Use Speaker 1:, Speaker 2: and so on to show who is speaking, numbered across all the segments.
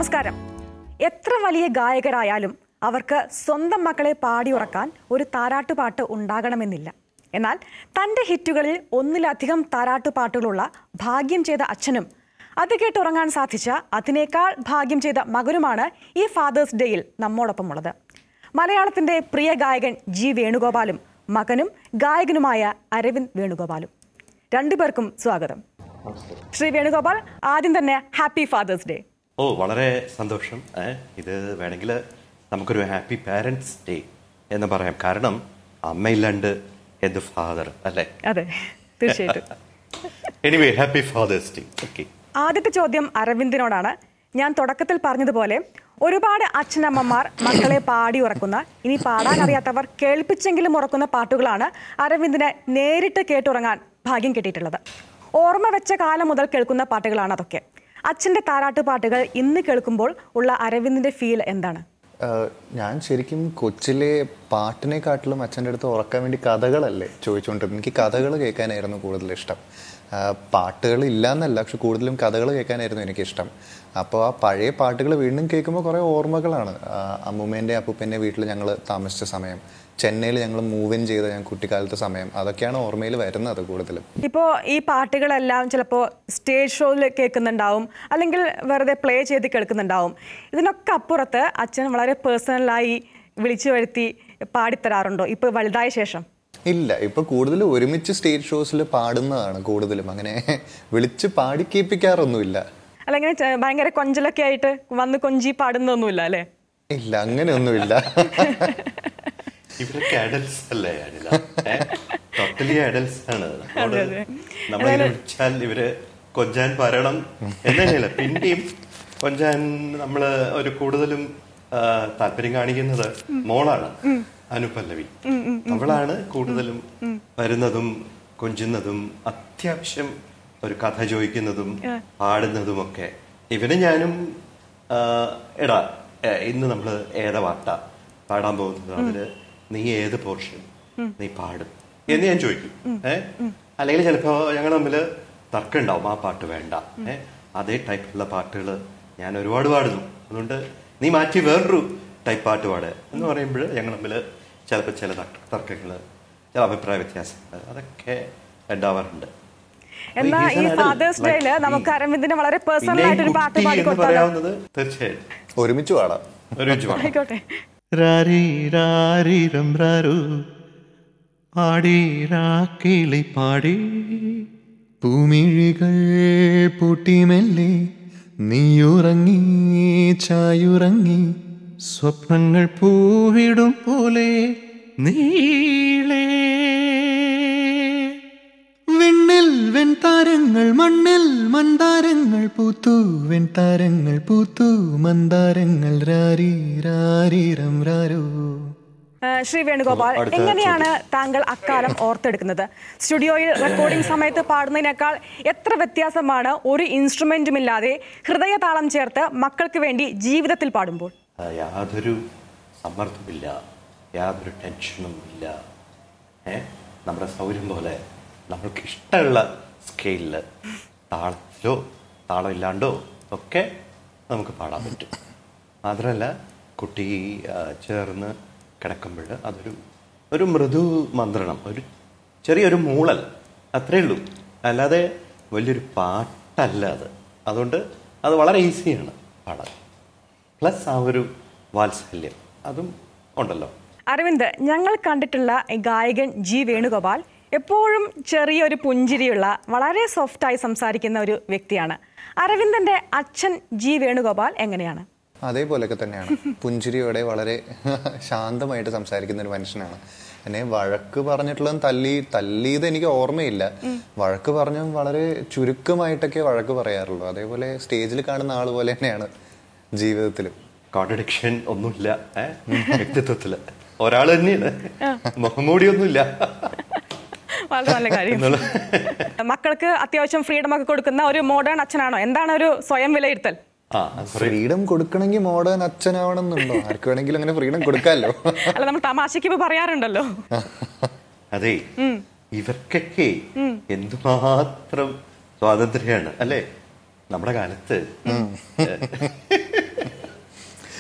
Speaker 1: നമസ്കാരം എത്ര വലിയ ഗായകരായാലും അവർക്ക് സ്വന്തം മക്കളെ പാടിയുറക്കാൻ ഒരു താരാട്ടുപാട്ട് ഉണ്ടാകണമെന്നില്ല എന്നാൽ തൻ്റെ ഹിറ്റുകളിൽ ഒന്നിലധികം താരാട്ടുപാട്ടുകളുള്ള ഭാഗ്യം ചെയ്ത അച്ഛനും അത് കേട്ടുറങ്ങാൻ സാധിച്ച അതിനേക്കാൾ ഭാഗ്യം ചെയ്ത മകനുമാണ് ഈ ഫാദേഴ്സ് ഡേയിൽ നമ്മോടൊപ്പമുള്ളത് മലയാളത്തിൻ്റെ പ്രിയ ഗായകൻ ജി വേണുഗോപാലും മകനും ഗായകനുമായ അരവിന്ദ് വേണുഗോപാലും രണ്ടുപേർക്കും സ്വാഗതം ശ്രീ വേണുഗോപാൽ ആദ്യം തന്നെ ഹാപ്പി ഫാദേഴ്സ് ഡേ
Speaker 2: ഓ വളരെ സന്തോഷം ഏ, ഇത് വേണമെങ്കിൽ നമുക്കൊരു ഹാപ്പി പാരൻസ് ഡേ എന്ന് പറയാം കാരണം അമ്മയില്ലാണ്ട് എന്ത് ഫാദർ അല്ലേ
Speaker 1: അതെ തീർച്ചയായിട്ടും
Speaker 2: anyway happy father's day okay
Speaker 1: ആദ്യത്തെ ചോദ്യം അരവിന്ദിനോടാണ് ഞാൻ തുടക്കത്തിൽ പറഞ്ഞതുപോലെ ഒരുപാട് അച്ഛനമ്മമാർ മക്കളെ പാടി ഉറക്കുന്ന ഇനി പാടാൻ അറിയാത്തവർ കേൾപ്പിച്ചെങ്കിലും ഉറക്കുന്ന പാട്ടുകളാണ് അരവിന്ദിന് നേരിട്ട് കേട്ടുറങ്ങാൻ ഭാഗ്യം കിട്ടിയിട്ടുള്ളത് ഓർമ്മ വെച്ച കാലം മുതൽ കേൾക്കുന്ന പാട്ടുകളാണ് അതൊക്കെ അച്ഛൻ്റെ താരാട്ട് പാട്ടുകൾ ഇന്ന് കേൾക്കുമ്പോൾ ഉള്ള അരവിന്ദിന്റെ ഫീൽ എന്താണ്
Speaker 3: ആഹ് ഞാൻ ശരിക്കും കൊച്ചിലെ പാട്ടിനെക്കാട്ടിലും അച്ഛൻ്റെ അടുത്ത് ഉറക്കാൻ വേണ്ടി കഥകളല്ലേ ചോദിച്ചുകൊണ്ടിരുന്നത് എനിക്ക് കഥകൾ കേൾക്കാനായിരുന്നു കൂടുതൽ ഇഷ്ടം ആഹ് പാട്ടുകൾ ഇല്ലാന്നല്ല പക്ഷെ കൂടുതലും കഥകൾ കേൾക്കാനായിരുന്നു എനിക്കിഷ്ടം അപ്പോൾ ആ പഴയ പാട്ടുകൾ വീണ്ടും കേൾക്കുമ്പോൾ കുറേ ഓർമ്മകളാണ് ആഹ് അമ്മൂമ്മേൻ്റെ അപ്പൂപ്പൻ്റെ വീട്ടിൽ ഞങ്ങൾ താമസിച്ച സമയം ചെന്നൈയിൽ ഞങ്ങൾ മൂവ് ഇൻ ചെയ്ത ഞാൻ കുട്ടിക്കാലത്തെ സമയം അതൊക്കെയാണ് ഓർമ്മയിൽ വരുന്നത് കൂടുതലും
Speaker 1: ഇപ്പോൾ ഈ പാട്ടുകളെല്ലാം ചിലപ്പോൾ സ്റ്റേജ് ഷോയിൽ കേൾക്കുന്നുണ്ടാവും അല്ലെങ്കിൽ വെറുതെ പ്ലേ ചെയ്ത് കേൾക്കുന്നുണ്ടാവും ഇതിനൊക്കെ അപ്പുറത്ത് അച്ഛൻ വളരെ പേഴ്സണലായി വിളിച്ചു വരുത്തി പാടിത്തരാറുണ്ടോ ഇപ്പോൾ വലുതായ ശേഷം
Speaker 3: ഇല്ല ഇപ്പൊ കൂടുതൽ ഒരുമിച്ച് സ്റ്റേജ് ഷോസിൽ പാടുന്നതാണ് കൂടുതലും അങ്ങനെ വിളിച്ച് പാടി കേൾപ്പിക്കാറൊന്നുമില്ല
Speaker 1: അല്ലെങ്കിൽ ചെ- ഭയങ്കര കൊഞ്ചലൊക്കെ ആയിട്ട് വന്ന് കൊഞ്ചി പാടുന്നൊന്നുമില്ല അല്ലേ
Speaker 3: ഇല്ല അങ്ങനെയൊന്നുമില്ല
Speaker 2: ഇവരൊക്കെ അഡൽസ് അല്ലേ അനില ടോട്ടലി അഡൽസ് ആണ് നമ്മളോട്
Speaker 1: അതെ, അതെ.
Speaker 2: നമ്മളിങ്ങനെ വിളിച്ചാൽ ഇവര് കൊഞ്ചാൻ പറയണം എന്നല്ല പിന്നെയും കൊഞ്ചാൻ നമ്മള് ഒരു കൂടുതലും ആ, താല്പര്യം കാണിക്കുന്നത് മോളാണ് അനുപല്ലവി അവളാണ് കൂടുതലും വരുന്നതും കൊഞ്ചുന്നതും അത്യാവശ്യം ഒരു കഥ ചോദിക്കുന്നതും പാടുന്നതും ഒക്കെ ഇവന് ഞാനും ആ, എടാ ഏ, ഇന്ന് നമ്മള് ഏതാ പാട്ട പാടാൻ പോകുന്നത് അതില് നീ ഏത് പോർഷൻ നീ പാടും എന്ന് ഞാൻ ചോദിക്കും ഏ അല്ലെങ്കിൽ ചിലപ്പോ ഞങ്ങൾ തമ്മില് തർക്കം ഉണ്ടാവും ആ പാട്ട് വേണ്ട ഏ അതേ ടൈപ്പിലുള്ള പാട്ടുകൾ ഞാൻ ഒരുപാട് പാടുന്നു അതുകൊണ്ട് നീ മാറ്റി വേറൊരു ടൈപ്പ് പാട്ട് പാട് എന്ന് പറയുമ്പോൾ ഞങ്ങൾ തമ്മിൽ ചിലപ്പോൾ ചില തർക്കങ്ങൾ ചില അഭിപ്രായ വ്യത്യാസങ്ങൾ അതൊക്കെ ഉണ്ടാവാറുണ്ട്
Speaker 1: എന്നാ ഈ ഫാദേഴ്സ് ഡേയില് നമുക്ക് അരവിന്ദിന് വളരെ പേഴ്സണൽ ആയിട്ട് ഒരു പാട്ട് പാടി കൊടുത്താലോ
Speaker 2: പറയാവുന്നത് തീർച്ചയായും
Speaker 3: ഒരുമിച്ച് പാടാം
Speaker 2: ഒരു മിനിറ്റ് പാടാം.
Speaker 1: ആയിക്കോട്ടെ
Speaker 4: രാരി രാരിരം രാരു പാടി രാക്കിളി പാടി പൂമിഴികൾ പൂട്ടിമെല്ലെ നീയുറങ്ങി ചായുറങ്ങി സ്വപ്നങ്ങൾ പൂവിടും പോലെ നീളേ വിണ്ണിൽ വെൺതാരങ്ങൾ മണ്ണിൽ മന്ദാരങ്ങൾ പൂത്തു വെൺതാരങ്ങൾ പൂത്തു മന്ദാരങ്ങൾ രാരി രാരിരം രാരോ
Speaker 1: ആ, ശ്രീ വേണുഗോപാൽ
Speaker 2: അടുത്ത
Speaker 1: എങ്ങനെയാണ് താങ്കൾ അക്കാലം ഓർത്തെടുക്കുന്നത് സ്റ്റുഡിയോയിൽ റെക്കോർഡിംഗ് സമയത്ത് പാടുന്നതിനേക്കാൾ എത്ര വ്യത്യാസമാണ് ഒരു ഇൻസ്ട്രുമെന്റും ഇല്ലാതെ ഹൃദയതാളം ചേർത്ത് മക്കൾക്ക് വേണ്ടി ജീവിതത്തിൽ പാടുമ്പോൾ
Speaker 2: ആ, യാതൊരു സമ്മർദ്ദമില്ല യാതൊരു ടെൻഷനും ഇല്ല ഏ നമ്മുടെ സൗകര്യം പോലെ നമ്മൾക്ക് ഇഷ്ടമുള്ള സ്കെയിലിൽ താളത്തിലോ താളമില്ലാണ്ടോ ഒക്കെ നമുക്ക് പാടാൻ പറ്റും മാത്രമല്ല കുട്ടി ആ, ചേർന്ന് കിടക്കുമ്പോൾ അതൊരു ഒരു മൃദു മന്ത്രണം ഒരു ചെറിയൊരു മൂളൽ അത്രേ ഉള്ളൂ അല്ലാതെ വലിയൊരു പാട്ടല്ല അത് അതുകൊണ്ട് അത് വളരെ ഈസിയാണ് പാടാൻ പ്ലസ് ആ ഒരു വാത്സല്യം അതും ഉണ്ടല്ലോ
Speaker 1: അരവിന്ദ് ഞങ്ങൾ കണ്ടിട്ടുള്ള ഈ ഗായകൻ ജി വേണുഗോപാൽ എപ്പോഴും ചെറിയൊരു പുഞ്ചിരിയുള്ള വളരെ സോഫ്റ്റായി സംസാരിക്കുന്ന ഒരു വ്യക്തിയാണ് അരവിന്ദന്റെ അച്ഛൻ ജി വേണുഗോപാൽ എങ്ങനെയാണ്
Speaker 3: അതേപോലെയൊക്കെ തന്നെയാണ് പുഞ്ചിരിയോടെ വളരെ ശാന്തമായിട്ട് സംസാരിക്കുന്ന ഒരു മനുഷ്യനാണ് എന്നെ വഴക്ക് പറഞ്ഞിട്ടുള്ളതും തല്ലി തല്ലിയത് എനിക്ക് ഓർമ്മയില്ല വഴക്ക് പറഞ്ഞും വളരെ ചുരുക്കമായിട്ടൊക്കെ വഴക്ക് പറയാറുള്ളൂ അതേപോലെ സ്റ്റേജിൽ കാണുന്ന ആൾ പോലെ തന്നെയാണ് ജീവിതത്തിലും
Speaker 2: കോൺട്രഡിക്ഷൻ ഒന്നുമില്ല ഏ? വ്യക്തിത്വത്തില് ഒരാൾ തന്നെയാണ് മുഖംമൂടിയൊന്നുമില്ല
Speaker 1: വളരെ നല്ല കാര്യം മക്കൾക്ക് അത്യാവശ്യം ഫ്രീഡം ഒക്കെ കൊടുക്കുന്ന ഒരു മോഡേൺ അച്ഛനാണോ എന്താണ് ഒരു സ്വയം വിലയിരുത്തൽ
Speaker 2: ആ sorry.
Speaker 3: ഫ്രീഡം കൊടുക്കണമെങ്കിൽ മോഡേൺ അച്ഛനാവണം എന്നുണ്ടോ ആർക്ക് വേണമെങ്കിലും അങ്ങനെ ഫ്രീഡം കൊടുക്കാമല്ലോ
Speaker 1: അല്ല നമ്മൾ തമാശയ്ക്ക് ഇപ്പൊ പറയാറുണ്ടല്ലോ
Speaker 2: അതെ ഇവർക്കൊക്കെ എന്തുമാത്രം സ്വാതന്ത്ര്യമാണ് അല്ലേ നമ്മുടെ കാലത്ത്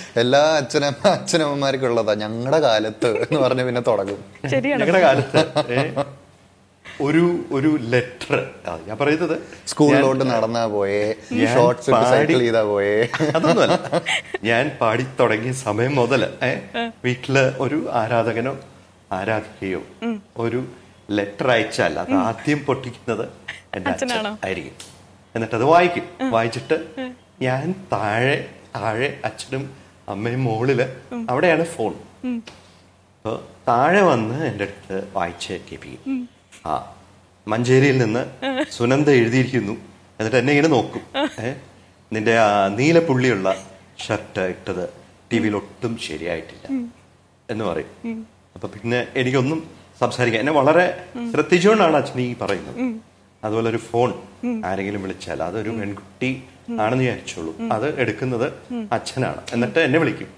Speaker 3: എല്ലാ അച്ഛനമ്മ അച്ഛനമ്മമാർക്കും ഉള്ളതാ ഞങ്ങളുടെ കാലത്ത് എന്ന് പറഞ്ഞ് പിന്നെ തുടങ്ങും
Speaker 1: ശരിയാണ്
Speaker 2: ഞങ്ങളുടെ കാലത്ത് ഏ, ഒരു ഒരു ലെറ്റർ ഞാൻ പറയുന്നത്
Speaker 3: സ്കൂളിലോട്ട് നടന്നാ പോയേ
Speaker 2: ഞാൻ
Speaker 3: ഷോർട്സ്
Speaker 2: പാടി-
Speaker 3: സൈക്കിൾ ചെയ്താ പോയേ
Speaker 2: അതൊന്നുമല്ല ഞാൻ പാടി തുടങ്ങിയ സമയം മുതൽ ഏ വീട്ടില് ഒരു ആരാധകനോ ആരാധികയോ ഒരു ലെറ്റർ അയച്ചാൽ അത് ആദ്യം പൊട്ടിക്കുന്നത് എന്റെ അച്ഛൻ
Speaker 1: അച്ഛനാണോ?
Speaker 2: ആയിരിക്കും എന്നിട്ട് അത് വായിക്കും വായിച്ചിട്ട് ഞാൻ താഴെ താഴെ അച്ഛനും അമ്മയും മുകളില് അവിടെയാണ് ഫോൺ അപ്പൊ താഴെ വന്ന് എൻ്റെ അടുത്ത് വായിച്ച് കേൾപ്പിക്കും ആ മഞ്ചേരിയിൽ നിന്ന് സുനന്ദ എഴുതിയിരിക്കുന്നു എന്നിട്ട് എന്നെ ഇങ്ങനെ നോക്കും ഏ നിന്റെ ആ നീലപ്പുള്ളിയുള്ള ഷർട്ട് ഇട്ടത് ടി വിയിൽ ഒട്ടും ശരിയായിട്ടില്ല എന്ന് പറയും അപ്പൊ പിന്നെ എനിക്കൊന്നും സംസാരിക്കാൻ എന്നെ വളരെ ശ്രദ്ധിച്ചുകൊണ്ടാണ് അച്ഛൻ ഈ പറയുന്നത് അതുപോലെ ഒരു ഫോൺ ആരെങ്കിലും വിളിച്ചാൽ അതൊരു പെൺകുട്ടി ആണെന്ന് വിചാരിച്ചോളൂ അത് എടുക്കുന്നത് അച്ഛനാണ് എന്നിട്ട് എന്നെ വിളിക്കും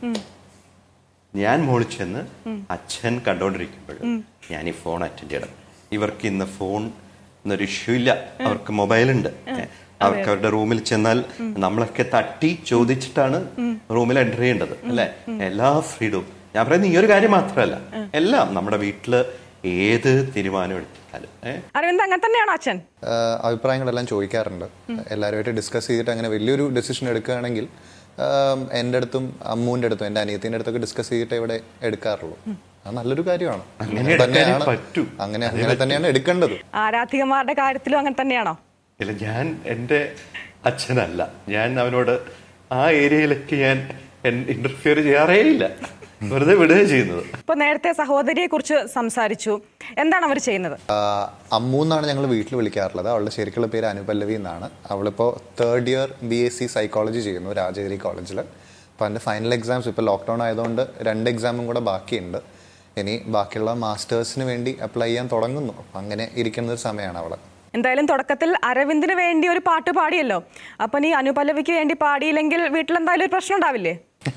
Speaker 2: ഞാൻ മോളിൽ ചെന്ന് അച്ഛൻ കണ്ടോണ്ടിരിക്കുമ്പോൾ ഞാൻ ഈ ഫോൺ അറ്റൻഡ് ചെയ്യണം ഇവർക്ക് ഇന്ന് ഫോൺ എന്നൊരു ഇഷ്യൂ ഇല്ല അവർക്ക് മൊബൈൽ ഉണ്ട് ഏ, അവർക്ക് അവരുടെ റൂമിൽ ചെന്നാൽ നമ്മളൊക്കെ തട്ടി ചോദിച്ചിട്ടാണ് റൂമിൽ എൻ്റർ ചെയ്യേണ്ടത് അല്ലെ എല്ലാ ഫ്രീഡവും ഞാൻ പറയുന്നത് ഈ ഒരു കാര്യം മാത്രമല്ല എല്ലാം നമ്മുടെ വീട്ടില് ഏത് തീരുമാനം എടുത്താലും ഏഹ്
Speaker 1: അരവിന്ദ് അങ്ങനെ തന്നെയാണോ അച്ഛൻ
Speaker 3: ആഹ് അഭിപ്രായങ്ങളെല്ലാം ചോദിക്കാറുണ്ട് എല്ലാവരുമായിട്ട് ഡിസ്കസ് ചെയ്തിട്ട് അങ്ങനെ വലിയൊരു ഡെസിഷൻ എടുക്കുകയാണെങ്കിൽ ആം, എൻ്റെ അടുത്തും അമ്മൂൻ്റെ അടുത്തും എൻ്റെ അനിയത്തിൻ്റെ അടുത്തൊക്കെ ഡിസ്കസ് ചെയ്തിട്ട് ഇവിടെ എടുക്കാറുള്ളൂ അത് നല്ലൊരു കാര്യമാണ്
Speaker 2: അങ്ങനെ എടുക്കാനേ പറ്റൂ.
Speaker 3: അങ്ങനെ അങ്ങനെ തന്നെയാണ് എടുക്കേണ്ടത്
Speaker 1: ആരാധികമാരുടെ കാര്യത്തിലും അങ്ങനെ തന്നെയാണോ
Speaker 2: ഇല്ല ഞാൻ എൻ്റെ അച്ഛനല്ല ഞാൻ അവനോട് ആ ഏരിയയിലേക്ക് ഞാൻ ഇന്റർഫിയർ ചെയ്യാറേ ഇല്ല വെറുതെ വിടുകയും ചെയ്യുന്നത്
Speaker 1: ഇപ്പൊ നേരത്തെ സഹോദരിയെ കുറിച്ച് സംസാരിച്ചു എന്താണ് അവർ ചെയ്യുന്നത്
Speaker 3: ആഹ് അമ്മു എന്നാണ് ഞങ്ങൾ വീട്ടിൽ വിളിക്കാറുള്ളത് അവളുടെ ശരിക്കുള്ള പേര് അനുപല്ലവി എന്നാണ് അവളിപ്പോൾ third year B S C psychology ചെയ്യുന്നു രാജഗിരി കോളേജിൽ അപ്പോൾ അതിൻ്റെ ഫൈനൽ എക്സാംസ് ഇപ്പോൾ ലോക്ക്ഡൗൺ ആയതുകൊണ്ട് രണ്ട് എക്സാമും കൂടെ ബാക്കിയുണ്ട് ഇനി ബാക്കിയുള്ള മാസ്റ്റേഴ്സിന് വേണ്ടി അപ്ലൈ ചെയ്യാൻ തുടങ്ങുന്നു അപ്പം അങ്ങനെ ഇരിക്കുന്ന ഒരു സമയമാണ് അവൾ
Speaker 1: എന്തായാലും തുടക്കത്തിൽ അരവിന്ദിന് വേണ്ടി ഒരു പാട്ട് പാടിയല്ലോ അപ്പൊ നീ അനുപല്ലവിക്ക് വേണ്ടി പാടിയില്ലെങ്കിൽ വീട്ടിൽ എന്തായാലും ഒരു പ്രശ്നം ഉണ്ടാവില്ലേ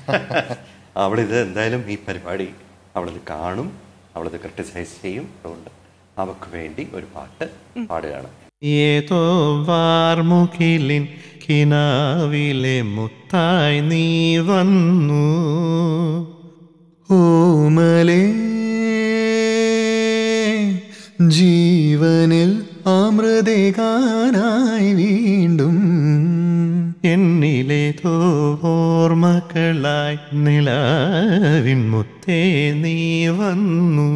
Speaker 2: അവളിത് എന്തായാലും ഈ പരിപാടി അവളിത് കാണും അവളിത് ക്രിട്ടിസൈസ് ചെയ്യും അതുകൊണ്ട് അവക്ക് വേണ്ടി ഒരു പാട്ട് പാടുകയാണ്
Speaker 4: ഏതോ വാർമുകിലിൻ കിനാവിലെ മുത്തായി നീ വന്നു ഓമലേ ജീവനിൽ അമൃതകാനായി വീണ്ടും എന്നിലേതോ ഓർമ്മകളായി നിലാവിൻ മുത്തേ നീ വന്നു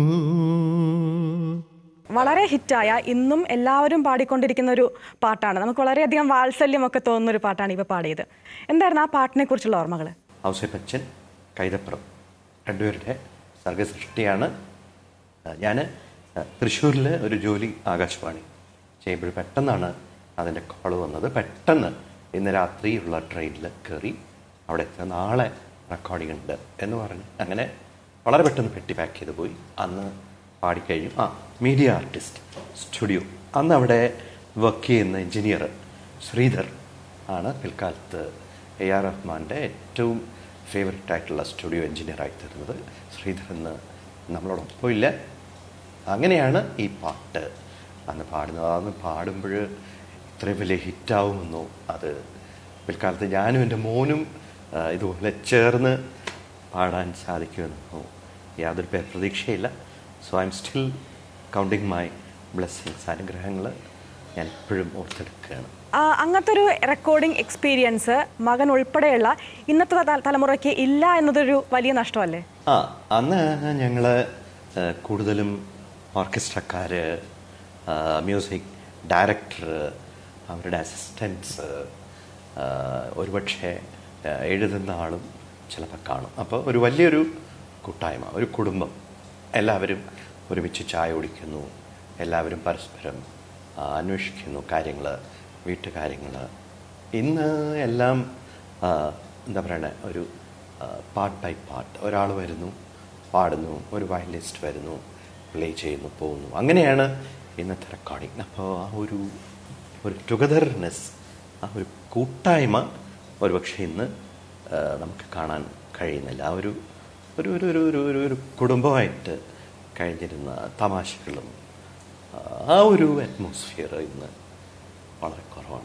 Speaker 1: വളരെ ഹിറ്റായ ഇന്നും എല്ലാവരും പാടിക്കൊണ്ടിരിക്കുന്ന ഒരു പാട്ടാണ് നമുക്ക് വളരെയധികം വാത്സല്യമൊക്കെ തോന്നുന്ന ഒരു പാട്ടാണ് ഇവ പാടിയത് എന്തായിരുന്നു ആ പാട്ടിനെ കുറിച്ചുള്ള ഓർമ്മകൾ
Speaker 2: ഔസേപ്പച്ചൻ കൈതപ്പുറം രണ്ടുപേരുടെ സർഗസൃഷ്ടിയാണ് ഞാൻ തൃശ്ശൂരിൽ ഒരു ജോലി ആകാശവാണി ചെയ്യുമ്പോൾ പെട്ടെന്നാണ് അതിൻ്റെ കോൾ വന്നത് പെട്ടെന്ന് ഇന്ന് രാത്രിയുള്ള ട്രെയിനിൽ കയറി അവിടെ എത്തുക നാളെ റെക്കോർഡിംഗ് ഉണ്ട് എന്ന് പറഞ്ഞ് അങ്ങനെ വളരെ പെട്ടെന്ന് പെട്ടി പാക്ക് ചെയ്ത് പോയി അന്ന് പാടിക്കഴിഞ്ഞു ആ മീഡിയ ആർട്ടിസ്റ്റ് സ്റ്റുഡിയോ അന്ന് അവിടെ വർക്ക് ചെയ്യുന്ന എഞ്ചിനീയർ ശ്രീധർ ആണ് പിൽക്കാലത്ത് എ ആർ റഹ്മാൻ്റെ ഏറ്റവും ഫേവററ്റ് ആയിട്ടുള്ള സ്റ്റുഡിയോ എഞ്ചിനീയറായി തീർന്നത് ശ്രീധർ എന്ന് നമ്മളോടൊപ്പം ഇല്ല അങ്ങനെയാണ് ഈ പാട്ട് അന്ന് പാടുന്നത് അന്ന് പാടുമ്പോൾ ഇത്രയും വലിയ ഹിറ്റാവുമെന്നോ അത് പിൽക്കാലത്ത് ഞാനും എൻ്റെ മോനും ആ, ഇതുപോലെ ചേർന്ന് പാടാൻ സാധിക്കുമെന്നോ യാതൊരു പേർ പ്രതീക്ഷയില്ല so I'm still counting my blessings അനുഗ്രഹങ്ങൾ ഞാൻ ഇപ്പോഴും ഓർത്തെടുക്കുകയാണ്
Speaker 1: ആ, അങ്ങനത്തെ ഒരു റെക്കോർഡിംഗ് എക്സ്പീരിയൻസ് മകൻ ഉൾപ്പെടെയുള്ള ഇന്നത്തെ ത- തലമുറയ്ക്ക് ഇല്ല എന്നതൊരു വലിയ നഷ്ടമല്ലേ
Speaker 2: ആ അന്ന് ഞങ്ങൾ കൂടുതലും ഓർക്കസ്ട്രക്കാർ മ്യൂസിക് ഡയറക്ടർ അവരുടെ അസിസ്റ്റൻസ് ഒരുപക്ഷെ ആ, എഴുതുന്ന ആളും ചിലപ്പോൾ കാണും അപ്പോൾ ഒരു വലിയൊരു കൂട്ടായ്മ ഒരു കുടുംബം എല്ലാവരും ഒരുമിച്ച് ചായ കുടിക്കുന്നു എല്ലാവരും പരസ്പരം ആ, അന്വേഷിക്കുന്നു കാര്യങ്ങൾ വീട്ടുകാര്യങ്ങൾ ഇന്ന് എല്ലാം ആ, എന്താ പറയണേ ഒരു പാർട്ട് ബൈ പാർട്ട് ഒരാൾ വരുന്നു പാടുന്നു ഒരു വയലിനിസ്റ്റ് വരുന്നു പ്ലേ ചെയ്യുന്നു പോകുന്നു അങ്ങനെയാണ് ഇന്നത്തെ റെക്കോർഡിങ് അപ്പോൾ ആ ഒരു ഒരു ടുഗദർനെസ് ആ ഒരു കൂട്ടായ്മ ഒരുപക്ഷെ ഇന്ന് ആ, നമുക്ക് കാണാൻ കഴിയുന്നില്ല ആ ഒരു ഒരു ഒരു ഒരു ഒരു ഒരു ഒരു കുടുംബമായിട്ട് കഴിഞ്ഞിരുന്ന തമാശകളും ആ, ആ ഒരു അറ്റ്മോസ്ഫിയർ ഇന്ന് വളരെ കുറവാണ്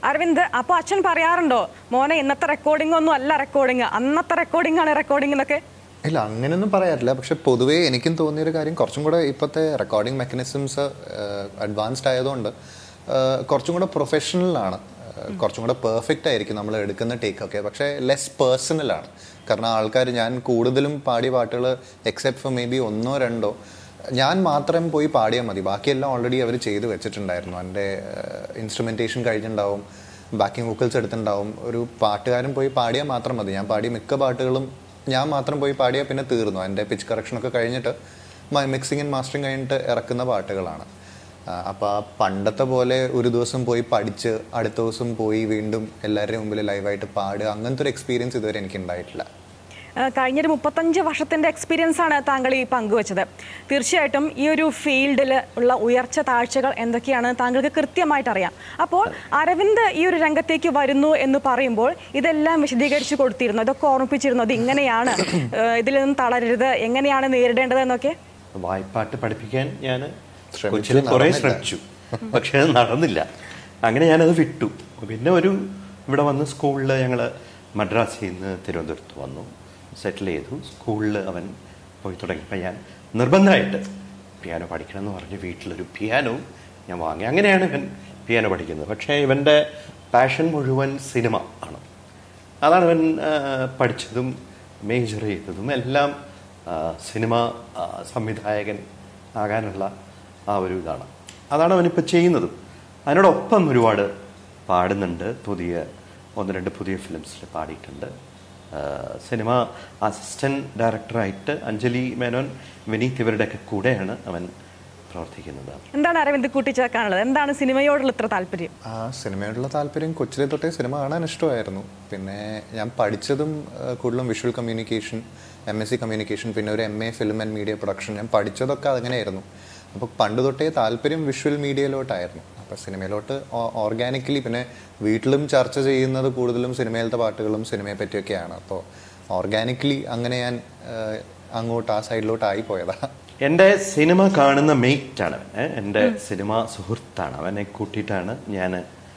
Speaker 1: അരവിന്ദ് അപ്പോൾ അച്ഛൻ പറയാറുണ്ടോ മോനെ ഇന്നത്തെ റെക്കോർഡിംഗ് ഒന്നും അല്ല റെക്കോർഡിംഗ് അന്നത്തെ റെക്കോർഡിംഗ് ആണ് റെക്കോർഡിംഗ് എന്നൊക്കെ
Speaker 3: ഇല്ല അങ്ങനെയൊന്നും പറയാറില്ല പക്ഷെ പൊതുവേ എനിക്കും തോന്നിയൊരു കാര്യം കുറച്ചും കൂടെ ഇപ്പോഴത്തെ റെക്കോർഡിംഗ് മെക്കാനിസംസ് അഡ്വാൻസ്ഡ് ആയതുകൊണ്ട് ആ, കുറച്ചും കൂടെ പ്രൊഫഷണലാണ് കുറച്ചും കൂടെ പെർഫെക്റ്റ് ആയിരിക്കും നമ്മൾ എടുക്കുന്ന ടേക്ക് ഒക്കെ പക്ഷേ ലെസ് പേഴ്സണലാണ് കാരണം ആൾക്കാർ ഞാൻ കൂടുതലും പാടിയ പാട്ടുകൾ എക്സെപ്റ്റ് ഫോർ മേ ബി ഒന്നോ രണ്ടോ ഞാൻ മാത്രം പോയി പാടിയാൽ മതി ബാക്കിയെല്ലാം ഓൾറെഡി അവർ ചെയ്ത് വെച്ചിട്ടുണ്ടായിരുന്നു എൻ്റെ ഇൻസ്ട്രുമെൻറ്റേഷൻ കഴിഞ്ഞിട്ടുണ്ടാവും ബാക്കിംഗ് വോക്കൽസ് എടുത്തിട്ടുണ്ടാവും ഒരു പാട്ടുകാരൻ പോയി പാടിയാൽ മാത്രം മതി ഞാൻ പാടിയ മിക്ക പാട്ടുകളും ഞാൻ മാത്രം പോയി പാടിയാൽ പിന്നെ തീർന്നു എൻ്റെ പിച്ച് കറക്ഷനൊക്കെ കഴിഞ്ഞിട്ട് മിക്സിംഗ് ആൻഡ് മാസ്റ്ററിങ് കഴിഞ്ഞിട്ട് ഇറക്കുന്ന പാട്ടുകളാണ് അപ്പോൾ ആ പണ്ടത്തെ പോലെ ഒരു ദിവസം പോയി പഠിച്ച് അടുത്ത ദിവസം പോയി വീണ്ടും എല്ലാവരുടെയും മുമ്പിൽ ലൈവായിട്ട് പാടുക അങ്ങനത്തെ ഒരു എക്സ്പീരിയൻസ് ഇതുവരെ എനിക്ക് ഉണ്ടായിട്ടില്ല
Speaker 1: ഏഹ് കഴിഞ്ഞൊരു മുപ്പത്തഞ്ച് വർഷത്തിന്റെ എക്സ്പീരിയൻസ് ആണ് താങ്കൾ ഈ പങ്കുവച്ചത് തീർച്ചയായിട്ടും ഈ ഒരു ഫീൽഡിൽ ഉള്ള ഉയർച്ച താഴ്ചകൾ എന്തൊക്കെയാണെന്ന് താങ്കൾക്ക് കൃത്യമായിട്ട് അറിയാം അപ്പോൾ അരവിന്ദ് ഈ ഒരു രംഗത്തേക്ക് വരുന്നു എന്ന് പറയുമ്പോൾ ഇതെല്ലാം വിശദീകരിച്ച് കൊടുത്തിരുന്നു ഇതൊക്കെ ഓർമ്മിപ്പിച്ചിരുന്നു അത് ഇങ്ങനെയാണ് ഏഹ് ഇതിൽ നിന്ന് തളരരുത് എങ്ങനെയാണ് നേരിടേണ്ടത് എന്നൊക്കെ
Speaker 2: വായ്പാട്ട് പഠിപ്പിക്കാൻ ഞാൻ
Speaker 3: ശ്രമിച്ചു,
Speaker 2: കൊച്ചിയിൽ കുറേ
Speaker 3: നടന്നില്ല.
Speaker 2: ശ്രമിച്ചു പക്ഷേ അത് നടന്നില്ല അങ്ങനെ ഞാനത് വിട്ടു പിന്നെ ഒരു ഇവിടെ വന്ന് സ്കൂളിൽ ഞങ്ങൾ മദ്രാസിൽ നിന്ന് തിരുവനന്തപുരത്ത് വന്നു സെറ്റിൽ ചെയ്തു സ്കൂളിൽ അവൻ പോയി തുടങ്ങിയപ്പോൾ ഞാൻ നിർബന്ധമായിട്ട് പിയാനോ പഠിക്കണം എന്ന് പറഞ്ഞ് വീട്ടിലൊരു പിയാനോ ഞാൻ വാങ്ങി അങ്ങനെയാണ് ഇവൻ പിയാനോ പഠിക്കുന്നത് പക്ഷേ ഇവൻ്റെ പാഷൻ മുഴുവൻ സിനിമ ആണ് അതാണ് ഇവൻ ആ, പഠിച്ചതും മേജർ ചെയ്തതും എല്ലാം ആ, സിനിമ ആ, സംവിധായകൻ ആകാനുള്ള ആ ഒരു ഇതാണ് അതാണ് അവനിപ്പോൾ ചെയ്യുന്നതും അതിനോടൊപ്പം ഒരുപാട് പാടുന്നുണ്ട് പുതിയ ഒന്ന് രണ്ട് പുതിയ ഫിലിംസിൽ പാടിയിട്ടുണ്ട് ആ, സിനിമ അസിസ്റ്റന്റ് ഡയറക്ടറായിട്ട് അഞ്ജലി മേനോൻ വിനീത് ഇവരുടെയൊക്കെ കൂടെയാണ് അവൻ പ്രവർത്തിക്കുന്നത്
Speaker 1: എന്താണ് അരവിന്ദ് കൂട്ടിച്ചേർക്കാനുള്ളത് എന്താണ് സിനിമയോടുള്ള ഇത്ര താല്പര്യം
Speaker 3: ആ സിനിമയോടുള്ള താല്പര്യം കൊച്ചിലെ തൊട്ടേ സിനിമ കാണാൻ ഇഷ്ടമായിരുന്നു പിന്നെ ഞാൻ പഠിച്ചതും ആ, കൂടുതലും visual communication M S C communication പിന്നെ ഒരു M A film and media production ഞാൻ പഠിച്ചതൊക്കെ അങ്ങനെയായിരുന്നു അപ്പോൾ പണ്ട് തൊട്ടേ താല്പര്യം വിഷ്വൽ മീഡിയയിലോട്ടായിരുന്നു അപ്പോൾ സിനിമയിലോട്ട് ഓർഗാനിക്കലി പിന്നെ വീട്ടിലും ചർച്ച ചെയ്യുന്നത് കൂടുതലും സിനിമയിലത്തെ പാട്ടുകളും സിനിമയെ പറ്റിയൊക്കെയാണ് അപ്പോൾ ഓർഗാനിക്കലി അങ്ങനെ ഞാൻ ആ, അങ്ങോട്ട് ആ സൈഡിലോട്ട് ആയി പോയതാ
Speaker 2: എൻ്റെ സിനിമ കാണുന്ന മെയ്റ്റാണ് അവൻ എൻ്റെ സിനിമ സുഹൃത്താണ് അവനെ കൂട്ടിയിട്ടാണ് ഞാൻ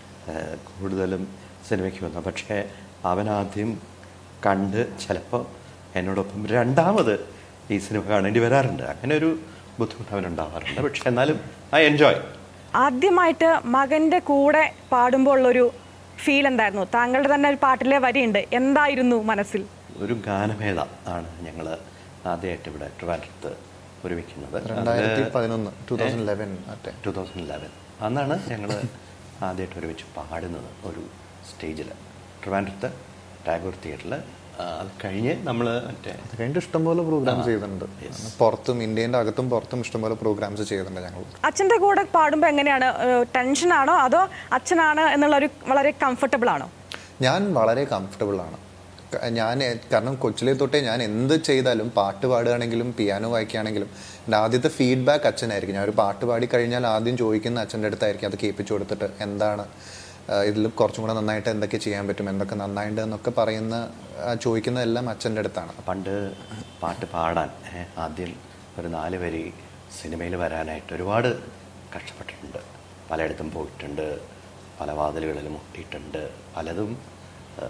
Speaker 2: കൂടുതലും സിനിമയ്ക്ക് വന്നത് പക്ഷേ അവൻ ആദ്യം കണ്ട് ചിലപ്പോൾ എന്നോടൊപ്പം രണ്ടാമത് ഈ സിനിമ കാണേണ്ടി വരാറുണ്ട് അങ്ങനെ ഒരു ബുദ്ധിമുട്ട് അവനുണ്ടാവാറുണ്ട് പക്ഷെ എന്നാലും ഐ എൻജോയ്
Speaker 1: ആദ്യമായിട്ട് മകന്റെ കൂടെ പാടുമ്പോൾ ഉള്ളൊരു ഫീൽ എന്തായിരുന്നു താങ്കളുടെ തന്നെ ഒരു പാട്ടിലെ വരിയുണ്ട് എന്തായിരുന്നു മനസ്സിൽ
Speaker 2: ഒരു ഗാനമേള ആണ് ഞങ്ങൾ ആദ്യമായിട്ട് ഇവിടെ ട്രിവാൻഡ്രത്ത് ഒരുമിക്കുന്നത്
Speaker 3: രണ്ടായിരത്തി പതിനൊന്ന് ടൂ തൗസൻഡ് ലെവൻ മറ്റേ
Speaker 2: ടു തൗസൻഡ് ലെവൻ അന്നാണ് ഞങ്ങൾ ആദ്യമായിട്ട് ഒരുമിച്ച് പാടുന്നത് ഒരു സ്റ്റേജിൽ ട്രിവാൻഡ്രത്ത് ടാഗോർ തിയേറ്ററിൽ അത് കഴിഞ്ഞ് നമ്മൾ മറ്റേ
Speaker 3: അത് കഴിഞ്ഞിട്ട് ഇഷ്ടംപോലെ പ്രോഗ്രാംസ് ചെയ്തിട്ടുണ്ട് പുറത്തും ഇന്ത്യൻ്റെ അകത്തും പുറത്തും ഇഷ്ടംപോലെ പ്രോഗ്രാംസ് ചെയ്തിട്ടുണ്ട് ഞങ്ങൾ
Speaker 1: അച്ഛൻ്റെ കൂടെ പാടുമ്പോൾ എങ്ങനെയാണ് ടെൻഷനാണോ അതോ അച്ഛനാണ് എന്നുള്ളൊരു വളരെ കംഫർട്ടബിൾ ആണോ
Speaker 3: ഞാൻ വളരെ കംഫർട്ടബിൾ ആണ് ക- ഞാൻ എ- കാരണം കൊച്ചിലെ തൊട്ടേ ഞാൻ എന്ത് ചെയ്താലും പാട്ട് പാടുകയാണെങ്കിലും പിയാനോ വായിക്കുകയാണെങ്കിലും എൻ്റെ ആദ്യത്തെ ഫീഡ്ബാക്ക് അച്ഛനായിരിക്കും ഞാൻ ഒരു പാട്ട് പാടി കഴിഞ്ഞാൽ ആദ്യം ചോദിക്കുന്ന അച്ഛൻ്റെ അടുത്തായിരിക്കും അത് കേൾപ്പിച്ചു കൊടുത്തിട്ട് എന്താണ് ഇതിൽ കുറച്ചും കൂടെ നന്നായിട്ട് എന്തൊക്കെ ചെയ്യാൻ പറ്റും എന്തൊക്കെ നന്നായിട്ട് എന്നൊക്കെ പറയുന്ന ആ, ചോദിക്കുന്നതെല്ലാം അച്ഛൻ്റെ അടുത്താണ്
Speaker 2: പണ്ട് പാട്ട് പാടാൻ ഏ, ആദ്യം ഒരു നാല് വരി സിനിമയിൽ വരാനായിട്ട് ഒരുപാട് കഷ്ടപ്പെട്ടിട്ടുണ്ട് പലയിടത്തും പോയിട്ടുണ്ട് പല വാതിലുകളിൽ മുട്ടിയിട്ടുണ്ട് പലതും ആ,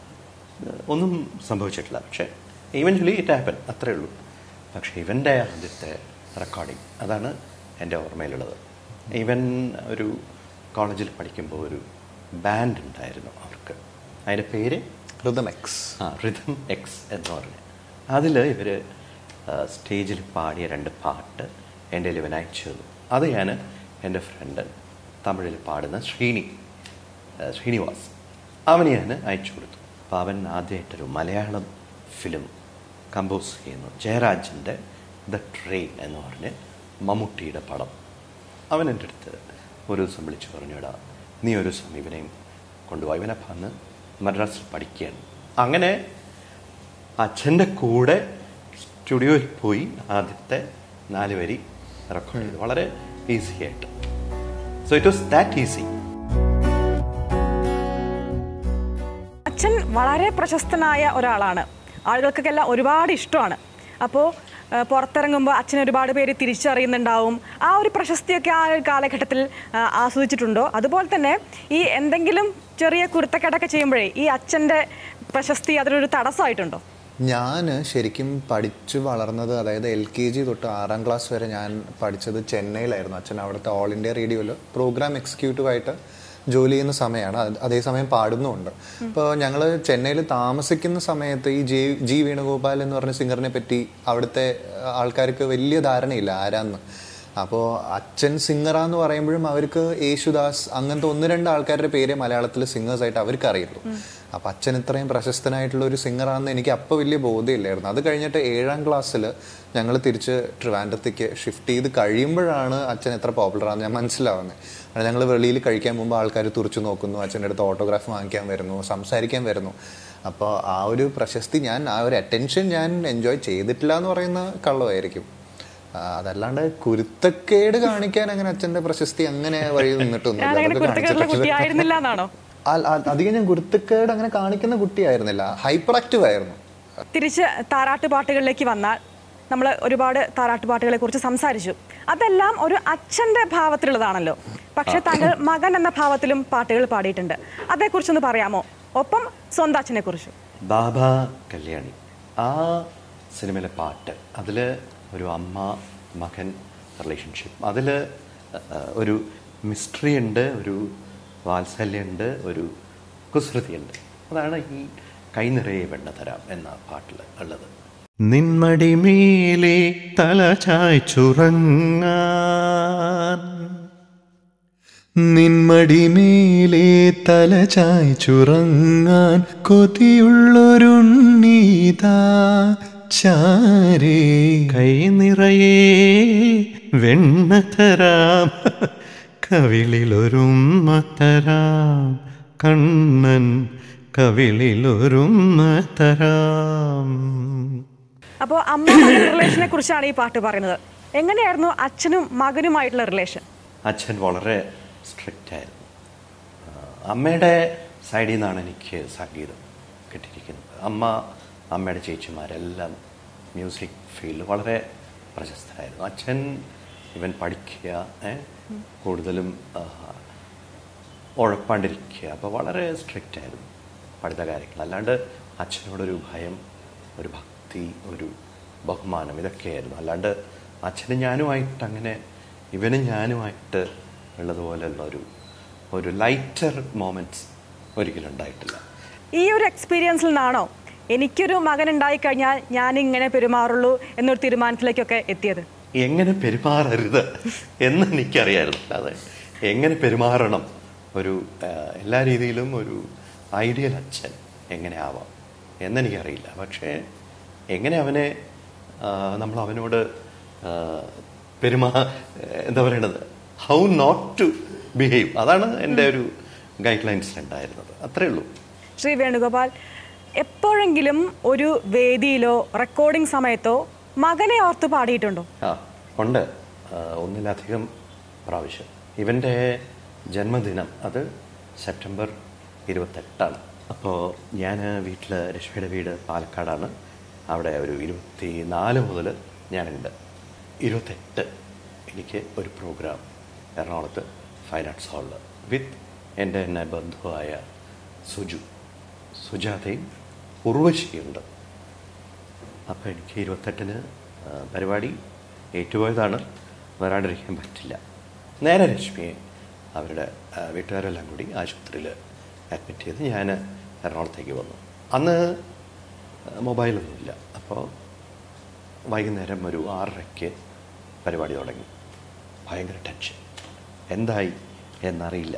Speaker 2: ഒന്നും സംഭവിച്ചിട്ടില്ല പക്ഷേ ഈവൻച്വലി ഇറ്റ് ഹാപ്പൻ അത്രേ ഉള്ളൂ പക്ഷേ ഇവൻ്റെ ആദ്യത്തെ റെക്കോർഡിങ് അതാണ് എൻ്റെ ഓർമ്മയിലുള്ളത് ഇവൻ ഒരു കോളേജിൽ പഠിക്കുമ്പോൾ ഒരു ബാൻഡ് ഉണ്ടായിരുന്നു അവർക്ക് അതിൻ്റെ പേര്
Speaker 3: ഋതം എക്സ്
Speaker 2: ആ റിഥം എക്സ് എന്ന് പറഞ്ഞ് അതിൽ ഇവർ സ്റ്റേജിൽ പാടിയ രണ്ട് പാട്ട് എൻ്റെ ഇവൻ അയച്ചു തന്നു അത് ഞാൻ എൻ്റെ ഫ്രണ്ട് തമിഴിൽ പാടുന്ന ശ്രീനി ആ, ശ്രീനിവാസ് അവന് ഞാൻ അയച്ചു കൊടുത്തു അപ്പോൾ അവൻ ആദ്യമായിട്ടൊരു മലയാളം ഫിലിം കമ്പോസ് ചെയ്യുന്നു ജയരാജൻ്റെ ദ ട്രെയിൻ എന്ന് പറഞ്ഞ് മമ്മൂട്ടിയുടെ പടം അവൻ എൻ്റെ അടുത്ത് ഒരു ദിവസം വിളിച്ചു പറഞ്ഞുടാ നീ ഒരു ദിവസം ഇവനെയും കൊണ്ടുപോയി ഇവനപ്പം അന്ന് മദ്രാസിൽ പഠിക്കുകയാണ് അങ്ങനെ അച്ഛൻ്റെ കൂടെ സ്റ്റുഡിയോയിൽ പോയി ആദ്യത്തെ നാല് വരി റെക്കോർഡ് ചെയ്തു വളരെ ഈസി ആയിട്ട് so it was that easy
Speaker 1: അച്ഛൻ വളരെ പ്രശസ്തനായ ഒരാളാണ് ആളുകൾക്കൊക്കെ എല്ലാം ഒരുപാട് ഇഷ്ടമാണ് അപ്പോൾ ആ, പുറത്തിറങ്ങുമ്പോൾ അച്ഛൻ ഒരുപാട് പേര് തിരിച്ചറിയുന്നുണ്ടാവും ആ ഒരു പ്രശസ്തിയൊക്കെ ആ ഒരു കാലഘട്ടത്തിൽ ആ, ആസ്വദിച്ചിട്ടുണ്ടോ അതുപോലെ തന്നെ ഈ എന്തെങ്കിലും ചെറിയ കുരുത്തക്കേടൊക്കെ ചെയ്യുമ്പോഴേ ഈ അച്ഛൻ്റെ പ്രശസ്തി അതിനൊരു തടസ്സമായിട്ടുണ്ടോ
Speaker 3: ഞാൻ ശരിക്കും പഠിച്ചു വളർന്നത് അതായത് എൽ കെ ജി തൊട്ട് ആറാം ക്ലാസ് വരെ ഞാൻ പഠിച്ചത് ചെന്നൈയിലായിരുന്നു അച്ഛൻ അവിടുത്തെ ഓൾ ഇന്ത്യ റേഡിയോയിൽ പ്രോഗ്രാം എക്സിക്യൂട്ടീവായിട്ട് ജോലി ചെയ്യുന്ന സമയമാണ് അത് അതേസമയം പാടുന്നുമുണ്ട് അപ്പോൾ ഞങ്ങൾ ചെന്നൈയിൽ താമസിക്കുന്ന സമയത്ത് ഈ ജെ ജി വേണുഗോപാൽ എന്ന് പറഞ്ഞ സിംഗറിനെ പറ്റി അവിടുത്തെ ആ, ആൾക്കാർക്ക് വലിയ ധാരണയില്ല ആരാന്ന് അപ്പോൾ അച്ഛൻ സിംഗറാന്ന് പറയുമ്പോഴും അവർക്ക് യേശുദാസ് അങ്ങനത്തെ ഒന്ന് രണ്ട് ആൾക്കാരുടെ പേരെ മലയാളത്തിൽ സിംഗേഴ്സായിട്ട് അവർക്ക് അറിയുള്ളൂ അപ്പോൾ അച്ഛൻ ഇത്രയും പ്രശസ്തനായിട്ടുള്ള ഒരു സിംഗറാണെന്ന് എനിക്ക് അപ്പോൾ വലിയ ബോധ്യമില്ലായിരുന്നു അത് കഴിഞ്ഞിട്ട് ഏഴാം ക്ലാസ്സിൽ ഞങ്ങൾ തിരിച്ച് ട്രിവാൻഡ്രത്തേക്ക് ഷിഫ്റ്റ് ചെയ്ത് കഴിയുമ്പോഴാണ് അച്ഛൻ എത്ര പോപ്പുലറാണെന്ന് ഞാൻ മനസ്സിലാവുന്നത് കാരണം ഞങ്ങൾ വെളിയിൽ കഴിക്കാൻ മുമ്പ് ആൾക്കാർ തുറച്ചു നോക്കുന്നു അച്ഛൻ്റെ അടുത്ത് ഓട്ടോഗ്രാഫ് വാങ്ങിക്കാൻ വരുന്നു സംസാരിക്കാൻ വരുന്നു അപ്പോൾ ആ ഒരു പ്രശസ്തി ഞാൻ ആ ഒരു അറ്റൻഷൻ ഞാൻ എൻജോയ് ചെയ്തിട്ടില്ല എന്ന് പറയുന്ന കള്ളമായിരിക്കും ആ, അതല്ലാണ്ട് കുരുത്തക്കേട് കാണിക്കാൻ അങ്ങനെ അച്ഛന്റെ പ്രശസ്തി അങ്ങനെ വഴി നിന്നിട്ടൊന്നുമില്ല
Speaker 1: ഞാനങ്ങനെ
Speaker 3: അതൊക്കെ
Speaker 1: കുരുത്തക്കേടുള്ള
Speaker 3: കാണിച്ചിട്ടുണ്ട്.
Speaker 1: കുട്ടിയായിരുന്നില്ല എന്നാണോ
Speaker 3: അ- അ- അധികം ഞാൻ കുരുത്തക്കേട് അങ്ങനെ കാണിക്കുന്ന കുട്ടിയായിരുന്നില്ല ഹൈപ്പർ ആക്റ്റീവ് ആയിരുന്നു
Speaker 1: തിരിച്ച് താരാട്ട് പാട്ടുകളിലേക്ക് വന്നാൽ നമ്മൾ ഒരുപാട് താരാട്ട് പാട്ടുകളെ കുറിച്ച് സംസാരിച്ചു അതെല്ലാം ഒരു അച്ഛൻ്റെ ഭാവത്തിലുള്ളതാണല്ലോ പക്ഷെ താങ്കൾ മകൻ എന്ന ഭാവത്തിലും പാട്ടുകൾ പാടിയിട്ടുണ്ട് അതേക്കുറിച്ചൊന്ന് പറയാമോ ഒപ്പം സ്വന്തം അച്ഛനെ കുറിച്ച്
Speaker 2: ബാബ കല്യാണി ആ സിനിമയിലെ പാട്ട് അതിൽ ഒരു അമ്മ മകൻ റിലേഷൻഷിപ്പ് അതിൽ ഒരു മിസ്റ്ററി ഉണ്ട് ഒരു വാത്സല്യമുണ്ട് ഒരു കുസൃതിയുണ്ട് അതാണ് ഈ കൈ നിറയെ വെണ്ണ തരാം എന്ന പാട്ടിൽ ഉള്ളത്
Speaker 4: നിന്മടിമേലെ തല ചായ്ച്ചുറങ്ങാൻ നിന്മടിമേലെ തല ചായ്ച്ചുറങ്ങാൻ കൊതിയുള്ളൊരുണ്ണീതാ ചാരേ കൈ നിറയെ വെണ്ണ തരാം കവിളിലൊരുമ്മ തരാം കണ്ണൻ കവിളിലൊരുമ്മ തരാം
Speaker 1: അപ്പോൾ അമ്മ റിലേഷനെ കുറിച്ചാണ് ഈ പാട്ട് പറയുന്നത് എങ്ങനെയായിരുന്നു അച്ഛനും മകനുമായിട്ടുള്ള റിലേഷൻ
Speaker 2: അച്ഛൻ വളരെ സ്ട്രിക്റ്റ് ആയിരുന്നു ആ, അമ്മയുടെ സൈഡിൽ നിന്നാണ് എനിക്ക് സംഗീതം കിട്ടിയിരിക്കുന്നത് അമ്മ അമ്മയുടെ ചേച്ചിമാരെല്ലാം മ്യൂസിക് ഫീൽഡ് വളരെ പ്രശസ്തരായിരുന്നു അച്ഛൻ ഇവൻ പഠിക്കുക ഏ, കൂടുതലും ആ, ഉഴപ്പാണ്ടിരിക്കുക അപ്പോൾ വളരെ സ്ട്രിക്റ്റ് ആയിരുന്നു പഠിത്ത കാര്യങ്ങൾ അല്ലാണ്ട് അച്ഛനോടൊരു ഭയം ഒരു ഭക്തി ഒരു ബഹുമാനം ഇതൊക്കെയായിരുന്നു അല്ലാണ്ട് അച്ഛനും ഞാനുമായിട്ട് അങ്ങനെ ഇവനും ഞാനുമായിട്ട് ഉള്ളതുപോലെയുള്ള ഒരു ഒരു ലൈറ്റർ മോമെൻറ്റ്സ് ഒരിക്കലും ഉണ്ടായിട്ടില്ല
Speaker 1: ഈ ഒരു എക്സ്പീരിയൻസിൽ നിന്നാണോ എനിക്കൊരു മകൻ ഉണ്ടായി കഴിഞ്ഞാൽ ഞാൻ ഇങ്ങനെ പെരുമാറുള്ളൂ എന്നൊരു തീരുമാനത്തിലേക്കൊക്കെ എത്തിയത്
Speaker 2: എങ്ങനെ പെരുമാറരുത് എന്ന് എനിക്കറിയായിരുന്നു അല്ലാതെ എങ്ങനെ പെരുമാറണം ഒരു ആ, എല്ലാ രീതിയിലും ഒരു ഐഡിയൽ അച്ഛൻ എങ്ങനെ ആവാം എന്നെനിക്കറിയില്ല പക്ഷേ എങ്ങനെ അവനെ ആ, നമ്മൾ അവനോട് ആ, പെരുമാ എന്താ പറയണത് ഹൗ നോട്ട് ടു ബിഹേവ് അതാണ് എൻ്റെ ഒരു ഗൈഡ് ലൈൻസിൽ ഉണ്ടായിരുന്നത് അത്രേ ഉള്ളൂ
Speaker 1: ശ്രീ വേണുഗോപാൽ എപ്പോഴെങ്കിലും ഒരു വേദിയിലോ റെക്കോർഡിംഗ് സമയത്തോ മകനെ ഓർത്ത് പാടിയിട്ടുണ്ടോ
Speaker 2: ആ ഉണ്ട് ആ, ഒന്നിലധികം പ്രാവശ്യം ഇവൻ്റെ ജന്മദിനം അത് സെപ്റ്റംബർ ഇരുപത്തെട്ടാണ് അപ്പോൾ ഞാൻ വീട്ടിൽ രശ്മിയുടെ വീട് പാലക്കാടാണ് അവിടെ ഒരു ഇരുപത്തി നാല് മുതൽ ഞാനുണ്ട് ഇരുപത്തെട്ട് എനിക്ക് ഒരു പ്രോഗ്രാം എറണാകുളത്ത് ഫൈൻ ആർട്സ് ഹാളിൽ വിത്ത് എൻ്റെ എന്നെ ബന്ധുവായ സുജു സുജാതയും ഉർവശിയുണ്ട് അപ്പോൾ എനിക്ക് ഇരുപത്തെട്ടിന് ആ, പരിപാടി ഏറ്റുപോയതാണ് വരാണ്ടിരിക്കാൻ പറ്റില്ല നേരെ രശ്മിയെ അവരുടെ ആ, വീട്ടുകാരെല്ലാം കൂടി ആശുപത്രിയിൽ അഡ്മിറ്റ് ചെയ്ത് ഞാൻ എറണാകുളത്തേക്ക് വന്നു അന്ന് ആ, മൊബൈലൊന്നുമില്ല അപ്പോൾ വൈകുന്നേരം ഒരു ആറരയ്ക്ക് പരിപാടി തുടങ്ങി ഭയങ്കര ടെൻഷൻ എന്തായി എന്നറിയില്ല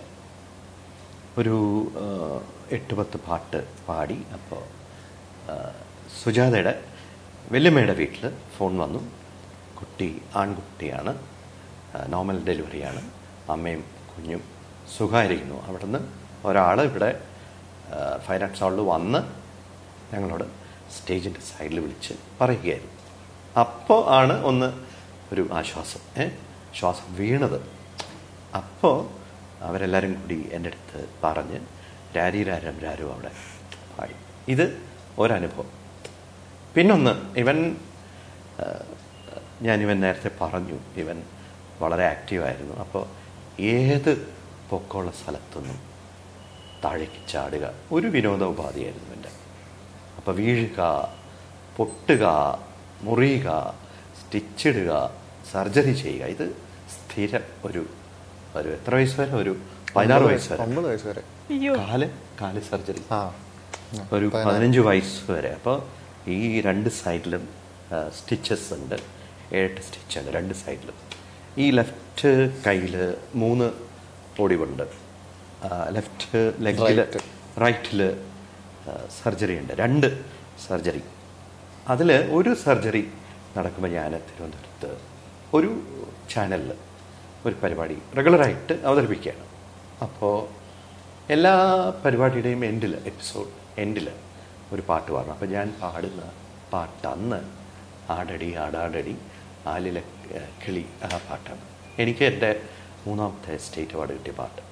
Speaker 2: ഒരു ആ, എട്ട് പത്ത് പാട്ട് പാടി അപ്പോൾ ആ, സുജാതയുടെ വല്യമ്മയുടെ വീട്ടിൽ ഫോൺ വന്നു കുട്ടി ആൺകുട്ടിയാണ് ആ, നോർമൽ ഡെലിവറിയാണ് അമ്മയും കുഞ്ഞും സുഖമായിരിക്കുന്നു അവിടുന്ന് ഒരാൾ ഇവിടെ ആ, ഫൈൻ ആർട്സ് ഹാളിൽ വന്ന് ഞങ്ങളോട് സ്റ്റേജിൻ്റെ സൈഡിൽ വിളിച്ച് പറയുകയായിരുന്നു അപ്പോൾ ആണ് ഒന്ന് ഒരു ആശ്വാസം ഏ ശ്വാസം വീണത് അപ്പോൾ അവരെല്ലാവരും കൂടി എൻ്റെ അടുത്ത് പറഞ്ഞ് രാരീരാരം രാരു അവിടെ പാടി ഇത് ഒരനുഭവം പിന്നൊന്ന് ഇവൻ ആ, ഞാൻ ഇവൻ നേരത്തെ പറഞ്ഞു ഇവൻ വളരെ ആക്റ്റീവായിരുന്നു അപ്പോൾ ഏത് പൊക്കമുള്ള സ്ഥലത്തുനിന്നും താഴേക്ക് ചാടുക ഒരു വിനോദ ഉപാധിയായിരുന്നു എൻ്റെ അപ്പോൾ വീഴുക പൊട്ടുക മുറിയുക സ്റ്റിച്ചിടുക സർജറി ചെയ്യുക ഇത് സ്ഥിരം ഒരു ഒരു എത്ര വയസ്സ് വരെ ഒരു പതിനാറ് വയസ്സ് വരെ
Speaker 3: ഒമ്പത് വയസ്സ് വരെ
Speaker 1: അയ്യോ
Speaker 2: കാല് കാല് സർജറി
Speaker 3: ആ
Speaker 2: ഒരു പതിനഞ്ച് വയസ്സ് വരെ അപ്പോൾ ഈ രണ്ട് സൈഡിലും സ്റ്റിച്ചസ് ഉണ്ട് ഏഴ് സ്റ്റിച്ച് ഉണ്ട് രണ്ട് സൈഡിലും ഈ ലെഫ്റ്റ് കയ്യിൽ മൂന്ന് ഒടിവുണ്ട് ലെഫ്റ്റ് ലെഗിൽ
Speaker 3: Right.
Speaker 2: റൈറ്റിൽ സർജറി ഉണ്ട് രണ്ട് സർജറി അതിൽ ഒരു സർജറി നടക്കുമ്പോൾ ഞാൻ തിരുവനന്തപുരത്ത് ഒരു ചാനലിൽ ഒരു പരിപാടി റെഗുലറായിട്ട് അവതരിപ്പിക്കുകയാണ് അപ്പോൾ എല്ലാ പരിപാടിയുടെയും എൻഡിൽ എപ്പിസോഡ് എൻഡിൽ ഒരു പാട്ട് പാടണം അപ്പോൾ ഞാൻ പാടുന്ന പാട്ട് അന്ന് ആടടി ആടാടടി ആലിലെ ഏഹ്, കിളി ആ പാട്ടാണ് എനിക്ക് എൻ്റെ മൂന്നാമത്തെ സ്റ്റേറ്റ് അവാർഡ് കിട്ടിയ പാട്ട്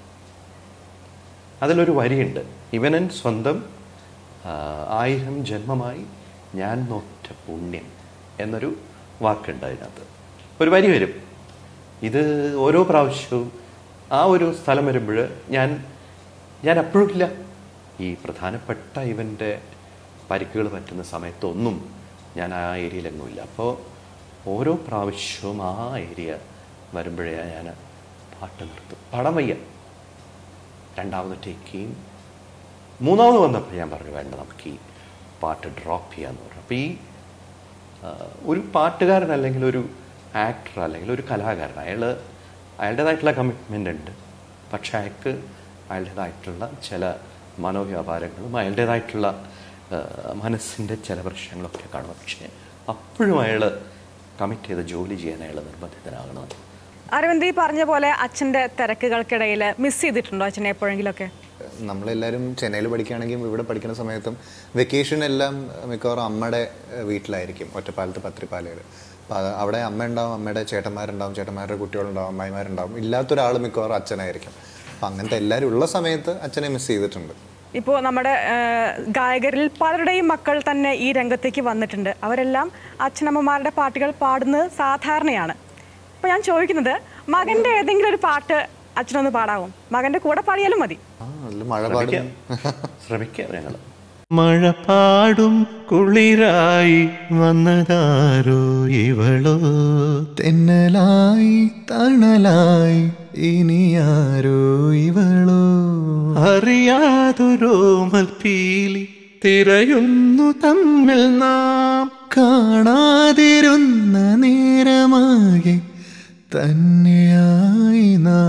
Speaker 2: അതിലൊരു വരിയുണ്ട് ഇവനൻ സ്വന്തം ആ, ആയിരം ജന്മമായി ഞാൻ നോറ്റ പുണ്യം എന്നൊരു വാക്കുണ്ട് അതിനകത്ത് ഒരു വരി വരും ഇത് ഓരോ പ്രാവശ്യവും ആ ഒരു സ്ഥലം വരുമ്പോൾ ഞാൻ ഞാൻ അപ്പോഴും ഇല്ല ഈ പ്രധാനപ്പെട്ട ഇവൻ്റെ പരിക്കുകൾ പറ്റുന്ന സമയത്തൊന്നും ഞാൻ ആ ഏരിയയിലെങ്ങുമില്ല അപ്പോൾ ഓരോ പ്രാവശ്യവും ആ ഏരിയ വരുമ്പോഴേ ഞാൻ പാട്ട് നിർത്തും പാടാൻ വയ്യ രണ്ടാമത് ടേക്ക് ചെയ്യും മൂന്നാമത് വന്നപ്പോൾ ഞാൻ പറഞ്ഞു വേണ്ട നമുക്ക് ഈ പാട്ട് ഡ്രോപ്പ് ചെയ്യാന്ന് പറഞ്ഞു അപ്പോൾ ഈ ആ, ഒരു പാട്ടുകാരൻ അല്ലെങ്കിൽ ഒരു ആക്ടർ അല്ലെങ്കിൽ ഒരു കലാകാരൻ അയാൾ അയാളുടേതായിട്ടുള്ള കമ്മിറ്റ്മെൻ്റ് ഉണ്ട് പക്ഷെ അയാൾക്ക് അയാളുടേതായിട്ടുള്ള ചില മനോവ്യാപാരങ്ങളും അയാളുടേതായിട്ടുള്ള ആ, മനസ്സിൻ്റെ ചില പ്രശ്നങ്ങളൊക്കെ കാണും പക്ഷേ അപ്പോഴും അയാൾ കമ്മിറ്റ് ചെയ്ത ജോലി ചെയ്യാൻ അയാൾ നിർബന്ധിതനാകണം
Speaker 1: അരവിന്ദ് ഈ പറഞ്ഞ പോലെ അച്ഛന്റെ തിരക്കുകൾക്കിടയിൽ മിസ് ചെയ്തിട്ടുണ്ടോ അച്ഛനെ എപ്പോഴെങ്കിലുമൊക്കെ
Speaker 3: നമ്മളെല്ലാവരും ചെന്നൈയിൽ പഠിക്കുകയാണെങ്കിൽ ഇവിടെ പഠിക്കുന്ന സമയത്തും വെക്കേഷൻ എല്ലാം മിക്കവാറും അമ്മയുടെ ഏഹ്, വീട്ടിലായിരിക്കും ഒറ്റപ്പാലത്ത് പത്രിപ്പാലയിൽ അപ്പം അത് അവിടെ അമ്മ ഉണ്ടാവും അമ്മയുടെ ചേട്ടന്മാരുണ്ടാവും ചേട്ടന്മാരുടെ കുട്ടികളുണ്ടാവും അമ്മായിമാരുണ്ടാവും ഇല്ലാത്തൊരാൾ മിക്കവാറും അച്ഛനായിരിക്കും അപ്പം അങ്ങനത്തെ എല്ലാവരും ഉള്ള സമയത്ത് അച്ഛനെ മിസ് ചെയ്തിട്ടുണ്ട്
Speaker 1: ഇപ്പോൾ നമ്മുടെ ആ, ഗായകരിൽ പലരുടെയും മക്കൾ തന്നെ ഈ രംഗത്തേക്ക് വന്നിട്ടുണ്ട് അവരെല്ലാം അച്ഛനമ്മമാരുടെ പാട്ടുകൾ പാടുന്നത് സാധാരണയാണ് അപ്പോൾ ഞാൻ ചോദിക്കുന്നത് മകന്റെ ഏതെങ്കിലും ഒരു പാട്ട് അച്ഛനൊന്ന് പാടാവും മകന്റെ കൂടെ പാടിയാലും മതി
Speaker 3: ആ അതിൽ മഴ പാടും
Speaker 2: ശ്രമിക്കാം ഞങ്ങൾ
Speaker 4: മഴ പാടും കുളിരായി വന്നതാരോ ഇവളോ തെന്നലായി തണലായി ഇനിയാരോ ഇവളോ അറിയാതൊരോമൽ പീലി തിരയുന്നു തമ്മിൽ നാം കാണാതിരുന്ന നേരമാകെ തന്നെയായി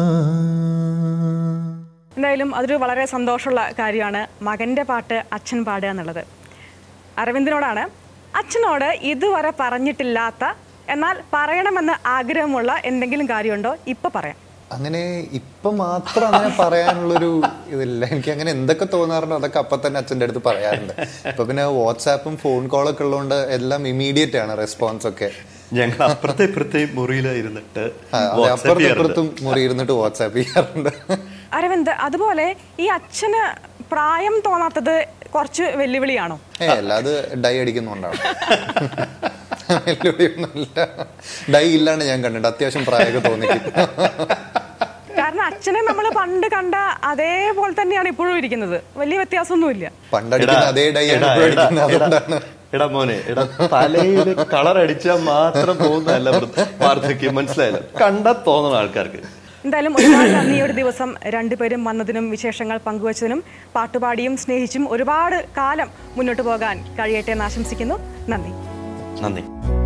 Speaker 4: നാം
Speaker 1: എന്തായാലും അതൊരു വളരെ സന്തോഷമുള്ള കാര്യമാണ് മകന്റെ പാട്ട് അച്ഛൻ പാടുക എന്നുള്ളത് അരവിന്ദിനോടാണ് അച്ഛനോട് ഇതുവരെ പറഞ്ഞിട്ടില്ലാത്ത എന്നാൽ പറയണമെന്ന് ആഗ്രഹമുള്ള എന്തെങ്കിലും കാര്യമുണ്ടോ ഇപ്പൊ പറയാം
Speaker 3: അങ്ങനെ ഇപ്പം മാത്രം അങ്ങനെ പറയാനുള്ളൊരു ഇതില്ല എനിക്ക് അങ്ങനെ എന്തൊക്കെ തോന്നാറുണ്ടോ അതൊക്കെ അപ്പം തന്നെ അച്ഛൻ്റെ അടുത്ത് പറയാറുണ്ട് ഇപ്പൊ പിന്നെ വാട്സാപ്പും ഫോൺ കോളൊക്കെ ഉള്ളതുകൊണ്ട് എല്ലാം ഇമീഡിയറ്റ് ആണ് റെസ്പോൺസ് ഒക്കെ
Speaker 2: ഞങ്ങൾ അപ്പുറത്തെ ഇപ്പുറത്തെ മുറിയിൽ ഇരുന്നിട്ട്
Speaker 3: ആ, അതെ,
Speaker 2: WhatsApp
Speaker 3: അപ്പുറത്തും
Speaker 2: ചെയ്യാറുണ്ട്.
Speaker 3: ഇപ്പുറത്തും മുറി ഇരുന്നിട്ട് വാട്സാപ്പ് ചെയ്യാറുണ്ട്
Speaker 1: അരവിന്ദ് അതുപോലെ ഈ അച്ഛന് പ്രായം തോന്നാത്തത് കുറച്ച് വെല്ലുവിളിയാണോ
Speaker 3: ഏ അല്ല അത് ഡൈ അടിക്കുന്നുണ്ടാവും വെല്ലുവിളിയൊന്നുമില്ല ഡൈ ഇല്ലാണ്ട് ഞാൻ കണ്ടിട്ടുണ്ട് അത്യാവശ്യം പ്രായമൊക്കെ തോന്നിക്കും
Speaker 1: കാരണം അച്ഛനെ നമ്മൾ പണ്ട് കണ്ട അതേപോലെ തന്നെയാണ് ഇപ്പോഴും ഇരിക്കുന്നത് വലിയ വ്യത്യാസമൊന്നുമില്ല
Speaker 3: പണ്ടടിക്കുന്ന
Speaker 2: എടാ,
Speaker 3: അതേ ഡൈ ആണ്
Speaker 2: എടാ,
Speaker 3: ഇപ്പോൾ
Speaker 2: എടാ,
Speaker 3: അടിക്കുന്നത്
Speaker 2: എടാ,
Speaker 3: അതുകൊണ്ടാണ്
Speaker 2: എടാ മോനെ എടാ തലയിൽ കളർ അടിച്ചാൽ മാത്രം പോകുന്നതല്ല വൃദ്ധ- വാർദ്ധക്യം മനസ്സിലായല്ലോ കണ്ടാ തോന്നണം ആൾക്കാർക്ക്
Speaker 1: എന്തായാലും ഒരുപാട് നന്ദി ഈ ഒരു ദിവസം രണ്ടുപേരും വന്നതിനും വിശേഷങ്ങൾ പങ്കുവച്ചതിനും പാട്ടുപാടിയും സ്നേഹിച്ചും ഒരുപാട് കാലം മുന്നോട്ട് പോകാൻ കഴിയട്ടെ എന്ന് ആശംസിക്കുന്നു നന്ദി
Speaker 2: നന്ദി